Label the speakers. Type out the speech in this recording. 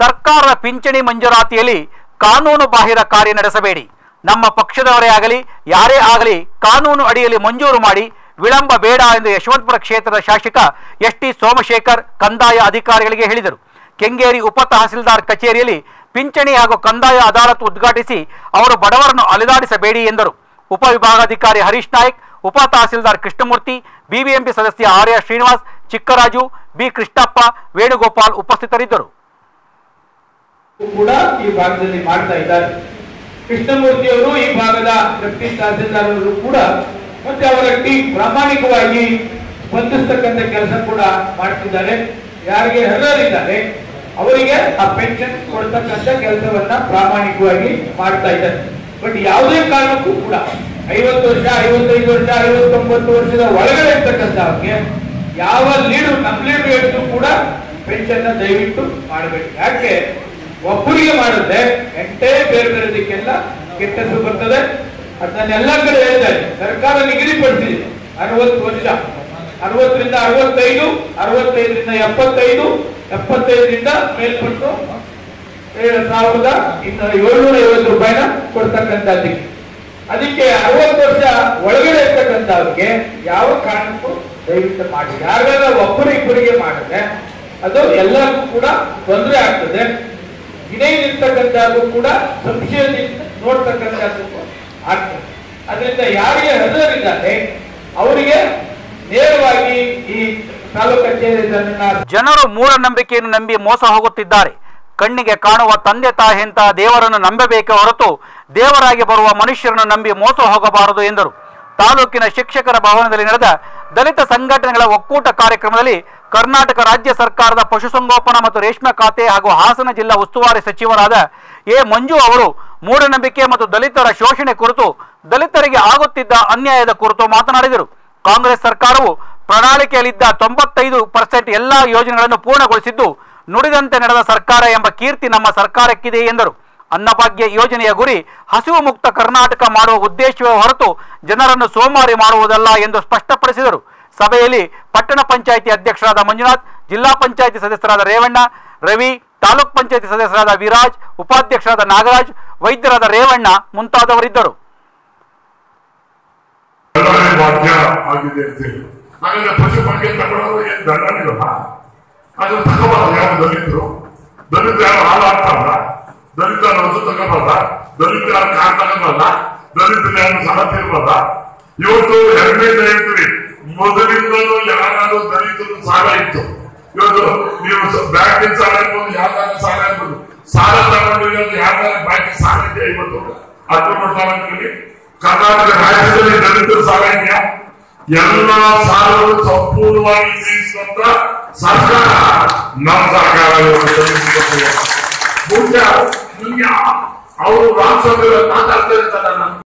Speaker 1: ಸರ್ಕಾರದ ಪಿಂಚಣಿ ಮಂಜೂರಾತಿಯಲ್ಲಿ ಕಾನೂನು ಬಾಹಿರ ಕಾರ್ಯ ನಡೆಸಬೇಡಿ ನಮ್ಮ ಪಕ್ಷದವರೇ ಆಗಲಿ ಯಾರೇ ಆಗಲಿ ಕಾನೂನು ಅಡಿಯಲ್ಲಿ ಮಂಜೂರು ಮಾಡಿ ವಿಳಂಬ ಬೇಡ ಎಂದು ಯಶವಂತಪುರ ಕ್ಷೇತ್ರದ ಶಾಸಕ ಎಸ್ ಟಿ ಸೋಮಶೇಖರ್ ಕಂದಾಯ ಅಧಿಕಾರಿಗಳಿಗೆ ಹೇಳಿದರು ಕೆಂಗೇರಿ ಉಪ ತಹಸೀಲ್ದಾರ್ ಕಚೇರಿಯಲ್ಲಿ ಪಿಂಚಣಿ ಹಾಗೂ ಕಂದಾಯ ಅದಾಲತ್ ಉದ್ಘಾಟಿಸಿ ಅವರು ಬಡವರನ್ನು ಅಲೆದಾಡಿಸಬೇಡಿ ಎಂದರು ಉಪವಿಭಾಗಾಧಿಕಾರಿ ಹರೀಶ್ ನಾಯ್ಕ್ ಉಪ ತಹಸೀಲ್ದಾರ್ ಕೃಷ್ಣಮೂರ್ತಿ ಬಿಬಿಎಂಪಿ ಸದಸ್ಯ ಆರ್ಯ ಶ್ರೀನಿವಾಸ್ ಚಿಕ್ಕರಾಜು ಬಿ ಕೃಷ್ಣಪ್ಪ ವೇಣುಗೋಪಾಲ್ ಉಪಸ್ಥಿತರಿದ್ದರು
Speaker 2: ಕೂಡ ಈ ಭಾಗದಲ್ಲಿ ಮಾಡ್ತಾ ಇದ್ದಾರೆ ಕೃಷ್ಣಮೂರ್ತಿ ಅವರು ಈ ಭಾಗದ ಡೆಪ್ಟಿ ತಹಸೀಲ್ದಾರ್ ಅವರು ಕೂಡ ಮತ್ತೆ ಅವರ ಟೀಮ್ ಪ್ರಾಮಾಣಿಕವಾಗಿ ಸ್ಪಂದಿಸ್ತಕ್ಕಂಥ ಕೆಲಸ ಕೂಡ ಮಾಡ್ತಿದ್ದಾರೆ ಯಾರಿಗೆ ಅರ್ಹರಿದ್ದಾರೆ ಅವರಿಗೆ ಆ ಪೆನ್ಷನ್ ಕೊಡ್ತಕ್ಕಂಥ ಕೆಲಸವನ್ನ ಪ್ರಾಮಾಣಿಕವಾಗಿ ಮಾಡ್ತಾ ಇದ್ದಾರೆ ಬಟ್ ಯಾವುದೇ ಕಾರಣಕ್ಕೂ ಕೂಡ ಐವತ್ತು ವರ್ಷ ಐವತ್ತೈದು ವರ್ಷ ಐವತ್ತೊಂಬತ್ತು ವರ್ಷದ ಒಳಗಡೆ ಇರ್ತಕ್ಕಂಥವ್ರಿಗೆ ಯಾವ ಲೀಡು ನಮ್ಮ ಲೀಡು ಹೇಳಿದ್ರು ಕೂಡ ಪೆನ್ಷನ್ ದಯವಿಟ್ಟು ಮಾಡಬೇಕು ಯಾಕೆ ಒಬ್ಬರಿಗೆ ಮಾಡಿದ್ರೆ ಎಂಟೇ ಬೇರೆ ಬೇರೆ ದಿಕ್ಕೆಲ್ಲ ಕೆಟ್ಟ ಹೆಸರು ಬರ್ತದೆ ಅದನ್ನೆಲ್ಲ ಕಡೆ ಹೇಳಿದ್ದಾರೆ ಸರ್ಕಾರ ನಿಗದಿಪಡಿಸಿದೆ ಅರವತ್ತು ವರ್ಷ ಅರವತ್ತರಿಂದ ಅರವತ್ತೈದು ಅರವತ್ತೈದರಿಂದ ಎಪ್ಪತ್ತೈದು ಎಪ್ಪತ್ತೈದರಿಂದ ಮೇಲ್ಪಟ್ಟು ಏಳು ಸಾವಿರದ ಇನ್ನು ಏಳ್ನೂರ ಐವತ್ತು ರೂಪಾಯಿನ ಕೊಡ್ತಕ್ಕಂಥದ್ದಕ್ಕೆ ಅದಕ್ಕೆ ಅರವತ್ತು ವರ್ಷ ಒಳಗಡೆ ಇರ್ತಕ್ಕಂಥವ್ರಿಗೆ ಯಾವ ಕಾರಣಕ್ಕೂ ದಯವಿಟ್ಟು ಮಾಡಿ ಯಾರಿಗಾರ ಒಬ್ಬರು ಇಬ್ಬರಿಗೆ ಮಾಡಿದ್ರೆ ಅದು ಎಲ್ಲರಿಗೂ ಕೂಡ ತೊಂದರೆ ಆಗ್ತದೆ ಇರ್ತಕ್ಕಂಥದ್ದು ಕೂಡ ಸಂಶಯದಿಂದ ನೋಡ್ತಕ್ಕಂಥದ್ದು ಆಗ್ತದೆ ಅದರಿಂದ ಯಾರಿಗೆ ಅರ್ಹರಿದ್ದಾರೆ ಅವರಿಗೆ ನೇರವಾಗಿ ಈ ತಾಲೂಕು ಕಚೇರಿ ತನ್ನ
Speaker 1: ಜನರು ಮೂಢನಂಬಿಕೆಯನ್ನು ನಂಬಿ ಮೋಸ ಹೋಗುತ್ತಿದ್ದಾರೆ ಕಣ್ಣಿಗೆ ಕಾಣುವ ತಂದೆ ತಾಯಿಯಂತ ದೇವರನ್ನು ನಂಬಬೇಕೆ ಹೊರತು ದೇವರಾಗಿ ಬರುವ ಮನುಷ್ಯರನ್ನು ನಂಬಿ ಮೋಸ ಹೋಗಬಾರದು ಎಂದರು ತಾಲೂಕಿನ ಶಿಕ್ಷಕರ ಭವನದಲ್ಲಿ ನಡೆದ ದಲಿತ ಸಂಘಟನೆಗಳ ಒಕ್ಕೂಟ ಕಾರ್ಯಕ್ರಮದಲ್ಲಿ ಕರ್ನಾಟಕ ರಾಜ್ಯ ಸರ್ಕಾರದ ಪಶುಸಂಗೋಪನಾ ಮತ್ತು ರೇಷ್ಮೆ ಖಾತೆ ಹಾಗೂ ಹಾಸನ ಜಿಲ್ಲಾ ಉಸ್ತುವಾರಿ ಸಚಿವರಾದ ಎ ಮಂಜು ಅವರು ಮೂಢನಂಬಿಕೆ ಮತ್ತು ದಲಿತರ ಶೋಷಣೆ ಕುರಿತು ದಲಿತರಿಗೆ ಆಗುತ್ತಿದ್ದ ಅನ್ಯಾಯದ ಕುರಿತು ಮಾತನಾಡಿದರು ಕಾಂಗ್ರೆಸ್ ಸರ್ಕಾರವು ಪ್ರಣಾಳಿಕೆಯಲ್ಲಿದ್ದ ತೊಂಬತ್ತೈದು ಪರ್ಸೆಂಟ್ ಎಲ್ಲಾ ಯೋಜನೆಗಳನ್ನು ಪೂರ್ಣಗೊಳಿಸಿದ್ದು ನುಡಿದಂತೆ ನಡೆದ ಸರ್ಕಾರ ಎಂಬ ಕೀರ್ತಿ ನಮ್ಮ ಸರ್ಕಾರಕ್ಕಿದೆ ಎಂದರು ಅನ್ನಭಾಗ್ಯ ಯೋಜನೆಯ ಗುರಿ ಹಸಿವು ಮುಕ್ತ ಕರ್ನಾಟಕ ಮಾಡುವ ಉದ್ದೇಶವೇ ಹೊರತು ಜನರನ್ನು ಸೋಮಾರಿ ಮಾಡುವುದಲ್ಲ ಎಂದು ಸ್ಪಷ್ಟಪಡಿಸಿದರು ಸಭೆಯಲ್ಲಿ ಪಟ್ಟಣ ಪಂಚಾಯಿತಿ ಅಧ್ಯಕ್ಷರಾದ ಮಂಜುನಾಥ್ ಜಿಲ್ಲಾ ಪಂಚಾಯಿತಿ ಸದಸ್ಯರಾದ ರೇವಣ್ಣ ರವಿ ತಾಲೂಕ್ ಪಂಚಾಯಿತಿ ಸದಸ್ಯರಾದ ವಿರಾಜ್ ಉಪಾಧ್ಯಕ್ಷರಾದ ನಾಗರಾಜ್ ವೈದ್ಯರಾದ ರೇವಣ್ಣ ಮುಂತಾದವರಿದ್ದರು
Speaker 3: ದಳ್ಳಾಳಿ ವಾಕ್ಯ ಆಗಿದೆ ಅಂತೇಳಿ ಹಾಗಾದ್ರೆ ಪಶು ಬಗ್ಗೆ ತಗೊಳ್ಳೋರು ಏನ್ ದಳ್ಳಾಳಿಗಳಲ್ಲ ಅದನ್ನ ತಗೋಬಾರ್ದು ಯಾವ ದಲಿತರು ದಲಿತ ಯಾರು ಹಾಳಾಗ್ತಾರಲ್ಲ ದಲಿತ ವಸ್ತು ತಗೋಬಾರ್ದ ದಲಿತ ಯಾರು ಕಾರ್ ತಗೋಬಾರ್ದ ದಲಿತರು ಯಾರು ಸಾಲ ತೀರ್ಬಾರ್ದ ಇವತ್ತು ಹೆಮ್ಮೆಯಿಂದ ಹೇಳ್ತೀವಿ ಮೊದಲಿಂದಲೂ ಯಾರಾದ್ರೂ ದಲಿತರು ಸಾಲ ಇತ್ತು ಇವತ್ತು ನೀವು ಬ್ಯಾಂಕಿನ ಸಾಲ ಇರ್ಬೋದು ಯಾವ್ದಾದ್ರು ಸಾಲ ಇರ್ಬೋದು ಸಾಲ ತಗೊಂಡು ಯಾವ್ದಾದ್ರು ಬ್ಯಾಂಕ್ ಸಾಲ ಇದೆಯಾ ಇವತ್ತು ಹತ್ತೊಂಬತ್ತು ತಾಲೂಕಿನಲ್ಲಿ ಕರ್ನಾಟಕ ರಾಜ್ಯದಲ್ಲಿ ದಲಿತರ ಸಾಲ ಇದೆಯಾ ಎಲ್ಲ ಸಾಲಗಳು ಸಂಪೂರ್ಣವಾಗಿ ತೀರಿಸುವಂತ ಸರ್ಕಾರ ನಮ್ಮ ಸರ್ಕಾರ ಇವತ್ತು ದಲಿತರ ಮುಖ್ಯ ನಿಮ್ಗೆ ಅವರು ರಾಮಚಂದ್ರ ಮಾತಾಡ್ತಾ ಇರ್ತಾರಲ್ಲ